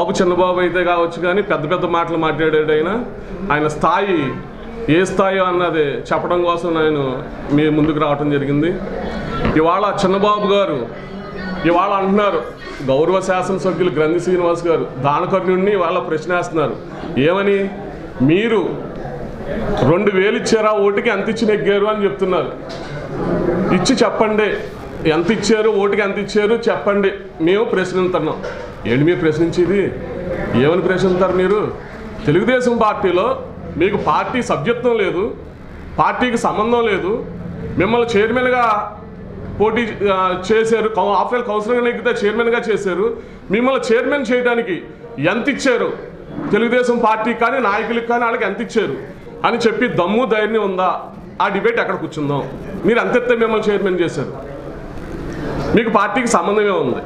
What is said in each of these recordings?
బాబు చిన్నబాబు అయితే కావచ్చు కానీ పెద్ద పెద్ద మాటలు మాట్లాడాడు ఆయన ఆయన స్థాయి ఏ స్థాయి అన్నది చెప్పడం కోసం నేను మీ ముందుకు రావడం జరిగింది ఇవాళ చిన్నబాబు గారు ఇవాళ అంటున్నారు గౌరవ శాసనసభ్యులు గ్రంథి శ్రీనివాస్ గారు దానకర్ణుడిని ఇవాళ ప్రశ్నేస్తున్నారు ఏమని మీరు రెండు వేలు ఇచ్చారా ఓటుకి ఎంత ఇచ్చి నెగ్గారు అని చెప్తున్నారు ఇచ్చి చెప్పండి ఎంత ఇచ్చారు ఓటుకి ఎంత ఇచ్చారు చెప్పండి మేము ప్రశ్నిస్తున్నాం ఏంటి మీరు ప్రశ్నించేది ఏమని ప్రశ్నిస్తారు మీరు తెలుగుదేశం పార్టీలో మీకు పార్టీ సభ్యత్వం లేదు పార్టీకి సంబంధం లేదు మిమ్మల్ని చైర్మన్గా పోటీ ఆ, చేశారు కౌ- ఆఫ్టర్ కౌన్సిలర్గా నెగ్గితే చైర్మన్గా చేశారు మిమ్మల్ని చైర్మన్ చేయడానికి ఎంత ఇచ్చారు తెలుగుదేశం పార్టీ కానీ నాయకులకు కానీ వాళ్ళకి ఎంత ఇచ్చారు అని చెప్పి దమ్ము ధైర్యం ఉందా ఆ డిబేట్ ఎక్కడ కూర్చుందాం మీరు ఎంత ఎత్తే మిమ్మల్ని చైర్మన్ చేశారు మీకు పార్టీకి సంబంధమే ఉంది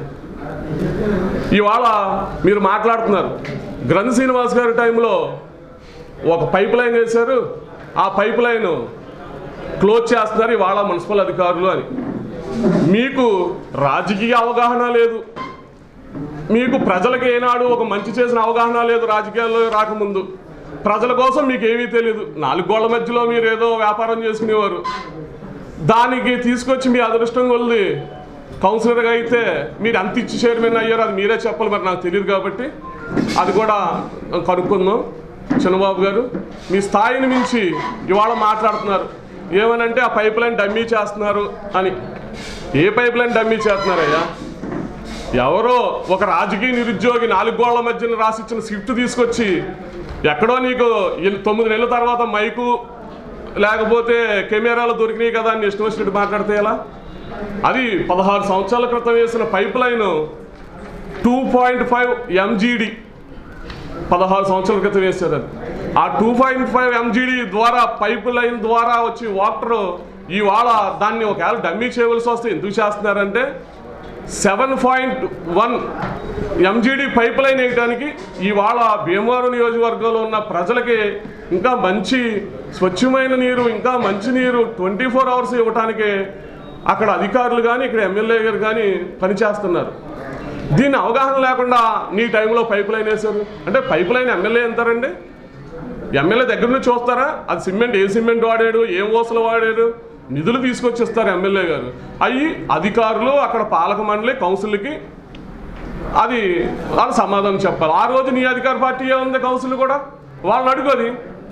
ఇవాళ మీరు మాట్లాడుతున్నారు గ్రంథ శ్రీనివాస్ గారి టైంలో ఒక పైప్ లైన్ వేశారు ఆ పైప్ లైన్ క్లోజ్ చేస్తున్నారు ఇవాళ మున్సిపల్ అధికారులు అని మీకు రాజకీయ అవగాహన లేదు మీకు ప్రజలకు ఏనాడు ఒక మంచి చేసిన అవగాహన లేదు రాజకీయాల్లో రాకముందు ప్రజల కోసం మీకు ఏమీ తెలియదు నాలుగు గోళ్ల మధ్యలో మీరు ఏదో వ్యాపారం చేసుకునేవారు దానికి తీసుకొచ్చి మీ అదృష్టం కొలిది కౌన్సిలర్గా అయితే మీరు ఎంత ఇచ్చి చైర్మన్ అయ్యారో అది మీరే చెప్పాలి మరి నాకు తెలియదు కాబట్టి అది కూడా కనుక్కుందాం చిన్నబాబు గారు మీ స్థాయిని మించి ఇవాళ మాట్లాడుతున్నారు ఏమనంటే ఆ పైప్ లైన్ డమ్మీ చేస్తున్నారు అని ఏ పైప్ లైన్ డమ్మీ చేస్తున్నారయ్యా ఎవరో ఒక రాజకీయ నిరుద్యోగి నాలుగు గోళ్ల మధ్యన రాసిచ్చిన స్క్రిప్ట్ తీసుకొచ్చి ఎక్కడో నీకు ఎల్- తొమ్మిది నెలల తర్వాత మైకు లేకపోతే కెమెరాలు దొరికినాయి కదా అని ఇష్టం వచ్చినట్టు మాట్లాడితే ఎలా అది పదహారు సంవత్సరాల క్రితం వేసిన pipeline two point five MGD పదహారు సంవత్సరాల క్రితం వేశారు అది ఆ టూ పాయింట్ ఫైవ్ ఎంజీడి ద్వారా పైప్ లైన్ ద్వారా వచ్చి వాటర్ ఇవాళ దాన్ని ఒకవేళ డమ్మీ చేయవలసి వస్తే ఎందుకు చేస్తున్నారంటే seven point one MGD pipe line వేయడానికి ఇవాళ భీమవరం నియోజకవర్గంలో ఉన్న ప్రజలకి ఇంకా మంచి స్వచ్ఛమైన నీరు ఇంకా మంచి నీరు ట్వంటీ ఫోర్ అవర్స్ ఇవ్వటానికి అక్కడ అధికారులు కానీ ఇక్కడ ఎమ్మెల్యే గారు కానీ పనిచేస్తున్నారు దీన్ని అవగాహన లేకుండా నీ టైంలో పైప్ లైన్ వేశారు అంటే పైప్ లైన్ ఎమ్మెల్యే ఎంతారండి ఎమ్మెల్యే దగ్గర నుంచి చూస్తారా అది సిమెంట్ ఏ సిమెంట్ వాడాడు ఏం ఓసలు వాడాడు నిధులు తీసుకొచ్చి ఇస్తారు ఎమ్మెల్యే గారు అవి అధికారులు అక్కడ పాలక మండలి కౌన్సిల్కి అది వాళ్ళు సమాధానం చెప్పాలి ఆ రోజు నీ అధికార పార్టీ ఉంది కౌన్సిల్ కూడా వాళ్ళని అడుగు అది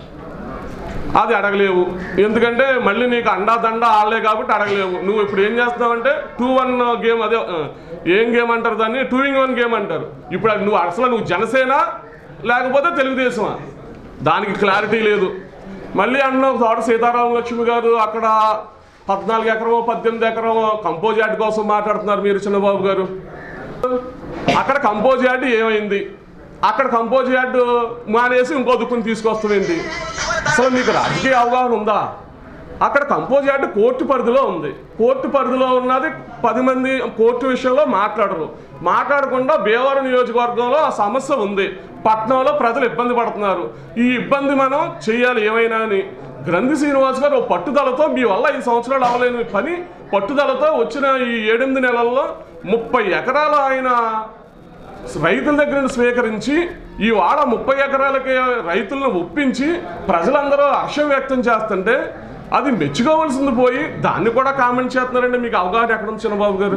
అది అడగలేవు ఎందుకంటే మళ్ళీ నీకు అండా దండ ఆడలే కాబట్టి అడగలేవు నువ్వు ఇప్పుడు ఏం చేస్తున్నావంటే టూ వన్ గేమ్ అదే ఆ, ఏం గేమ్ అంటారు దాన్ని టూ ఇన్ వన్ గేమ్ అంటారు ఇప్పుడు అది నువ్వు అసలు నువ్వు జనసేన లేకపోతే తెలుగుదేశమా దానికి క్లారిటీ లేదు మళ్ళీ అన్నావు తోట సీతారామ లక్ష్మి గారు అక్కడ పద్నాలుగు ఎకరమో పద్దెనిమిది ఎకరమో కంపోజ్ యాడ్ కోసం మాట్లాడుతున్నారు మీరు చిన్నబాబు గారు అక్కడ కంపోజ్ యార్డ్ ఏమైంది అక్కడ కంపోజ్ యార్డ్ మానేసి ఇంకో దుక్కుని తీసుకొస్తుంది అసలు మీకు రాజకీయ అవగాహన ఉందా అక్కడ కంపోజ్ యార్డ్ కోర్టు పరిధిలో ఉంది కోర్టు పరిధిలో ఉన్నది పది మంది కోర్టు విషయంలో మాట్లాడరు మాట్లాడకుండా భీమవరం నియోజకవర్గంలో ఆ సమస్య ఉంది పట్నంలో ప్రజలు ఇబ్బంది పడుతున్నారు ఈ ఇబ్బంది మనం చేయాలి ఏమైనా అని గ్రంథి శ్రీనివాస్ గారు ఓ పట్టుదలతో మీ వల్ల ఐదు సంవత్సరాలు అవ్వలేని పని పట్టుదలతో వచ్చిన ఈ ఏడెనిమిది నెలల్లో ముప్పై ఎకరాల ఆయన రైతుల దగ్గర నుండి స్వీకరించి ఈ వాడ ముప్పై ఎకరాలకి రైతులను ఒప్పించి ప్రజలందరూ హర్షం వ్యక్తం చేస్తుంటే అది మెచ్చుకోవాల్సింది పోయి దాన్ని కూడా కామెంట్ చేస్తున్నారండి మీకు అవగాహన ఎక్కడ ఉంది చిన్నబాబు గారు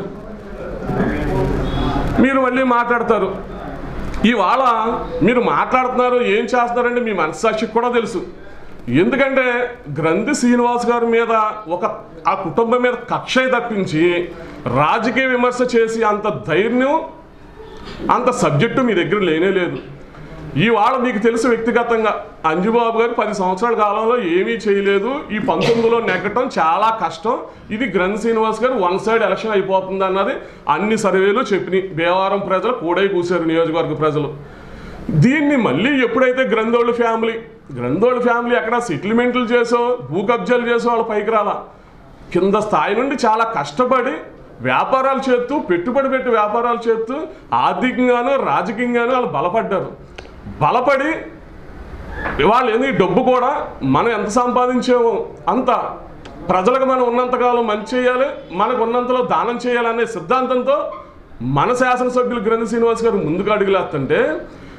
మీరు మళ్ళీ మాట్లాడతారు ఇవాళ మీరు మాట్లాడుతున్నారు ఏం చేస్తున్నారంటే మీ మనస్సాక్షికి కూడా తెలుసు ఎందుకంటే గ్రంథి శ్రీనివాస్ గారి మీద ఒక ఆ కుటుంబం మీద కక్ష తప్పించి రాజకీయ విమర్శ చేసి అంత ధైర్యం అంత సబ్జెక్టు మీ దగ్గర లేనే లేదు ఇవాళ మీకు తెలుసు వ్యక్తిగతంగా అంజుబాబు గారు పది సంవత్సరాల కాలంలో ఏమీ చేయలేదు ఈ పంతొమ్మిదిలో నెగ్గటం చాలా కష్టం ఇది గ్రంథ్ శ్రీనివాస్ గారు వన్ సైడ్ ఎలక్షన్ అయిపోతుంది అన్నది అన్ని సర్వేలు చెప్పినాయి భీమవరం ప్రజలు కూడై కూశారు నియోజకవర్గ ప్రజలు దీన్ని మళ్ళీ ఎప్పుడైతే గ్రంథోళ్ళ ఫ్యామిలీ గ్రంథోళ్ళ ఫ్యామిలీ ఎక్కడ సెటిల్మెంట్లు చేసో భూ కబ్జాలు చేసో వాళ్ళు పైకి రాలా కింద స్థాయి నుండి చాలా కష్టపడి వ్యాపారాలు చేస్తూ పెట్టుబడి పెట్టి వ్యాపారాలు చేస్తూ ఆర్థికంగాను రాజకీయంగాను వాళ్ళు బలపడ్డారు బలపడి వాళ్ళు ఏంది ఈ డబ్బు కూడా మనం ఎంత సంపాదించామో అంత ప్రజలకు మనం ఉన్నంతకాలం మంచి చేయాలి మనకు ఉన్నంతలో దానం చేయాలనే సిద్ధాంతంతో మన శాసనసభ్యులు గ్రంథి శ్రీనివాస్ గారు ముందుకు అడుగులేస్తుంటే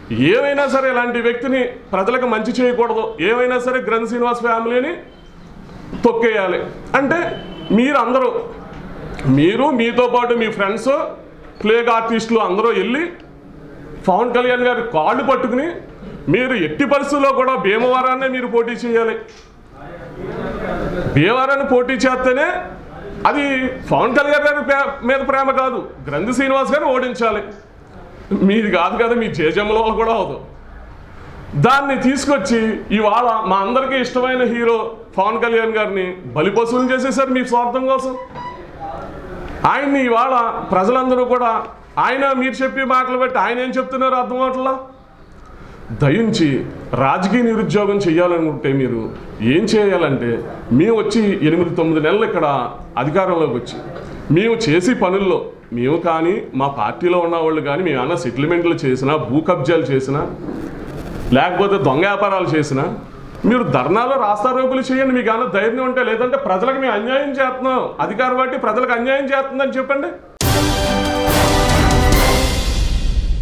ఏమైనా సరే ఇలాంటి వ్యక్తిని ప్రజలకు మంచి చేయకూడదు ఏమైనా సరే గ్రంథ్ శ్రీనివాస్ ఫ్యామిలీని తొక్కేయాలి అంటే మీరు అందరూ మీరు మీతో పాటు మీ ఫ్రెండ్స్ ప్లేగ్ ఆర్టిస్టులు అందరూ వెళ్ళి పవన్ కళ్యాణ్ గారి కాళ్ళు పట్టుకుని మీరు ఎట్టి పరిస్థితుల్లో కూడా భీమవరాన్నే మీరు పోటీ చేయాలి భీమవరాన్ని పోటీ చేస్తేనే అది పవన్ కళ్యాణ్ గారి ప్రే- మీద ప్రేమ కాదు గ్రంథి శ్రీనివాస్ గారిని ఓడించాలి మీది కాదు కదా మీ జేజమ్మల వల్ల కూడా అవదు దాన్ని తీసుకొచ్చి ఇవాళ మా అందరికీ ఇష్టమైన హీరో పవన్ కళ్యాణ్ గారిని బలిపశువులు చేసేసారు మీ స్వార్థం కోసం ఆయన్ని ఇవాళ ప్రజలందరూ కూడా ఆయన మీరు చెప్పే మాటలు బట్టి ఆయన ఏం చెప్తున్నారో అర్థం అవట్లా దయించి రాజకీయ నిరుద్యోగం చేయాలనుకుంటే మీరు ఏం చేయాలంటే మేము వచ్చి ఎనిమిది తొమ్మిది నెలలు ఇక్కడ అధికారంలోకి వచ్చి మేము చేసే పనుల్లో మేము కానీ మా పార్టీలో ఉన్న వాళ్ళు కానీ మేము ఏమైనా సెటిల్మెంట్లు చేసినా భూ కబ్జాలు చేసినా లేకపోతే దొంగ వ్యాపారాలు చేసినా మీరు ధర్నాలో రాస్తారోకులు చేయండి మీకు ఏమైనా ధైర్యం ఉంటే లేదంటే ప్రజలకు మేము అన్యాయం చేస్తున్నాం అధికార పార్టీ ప్రజలకు అన్యాయం చేస్తుందని చెప్పండి